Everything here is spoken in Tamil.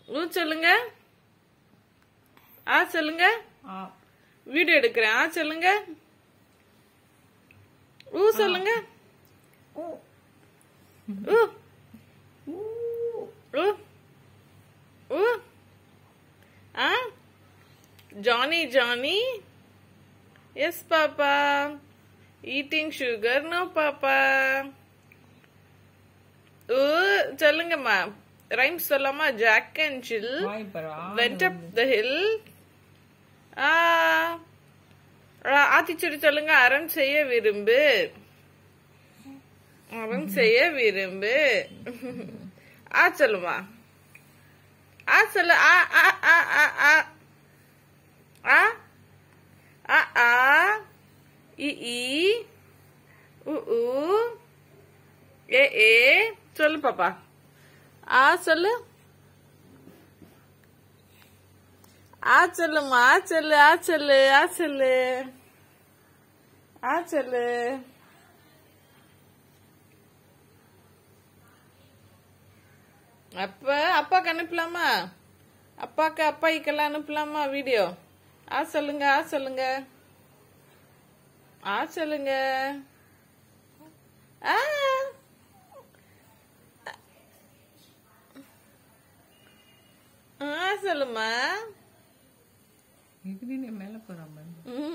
ஊ சொல்லுங்க ஆ சொல்லுங்க ஆ வீடியோ எடுக்கிறேன் ஆ சொல்லுங்க ஊ சொல்லுங்க ஊ ஊ ஊ ஊ ஊ ஆ Johnny Johnny yes papa eating sugar no papa ஊ சொல்லுங்கம்மா ரைம் சொல்லாமா ஜாக் அண்ட் ஜில் வாய் பாரு ஆ went up the hill ஆ ஆ, ஆத்திச்சூடி சொல்லுங்க அரண் செய்ய விரும்பு அரண் செய்ய விரும்பு ஆ சொல்லுமா ஆ சொல்லு ஆ ஆ ஆ ஆ ஆ ஆ ஆ ஆ இ இ உ உ ஏ ஏ சொல்லு பாப்பா ஆ சொல்லு ஆ சொல்லுமா ஆ சொல்லு ஆ சொல்லு ஆ சொல்லு ஆ சொல்லு அப்ப அப்பாக்கு அனுப்பலாமா அப்பாக்கு அப்பாய்க்கெல்லாம் அனுப்பலாமா வீடியோ ஆ சொல்லுங்க ஆ சொல்லுங்க ஆ சொல்லுங்க ஆ ஆ சொல்லுமா எகிரி மேல போறாம ம்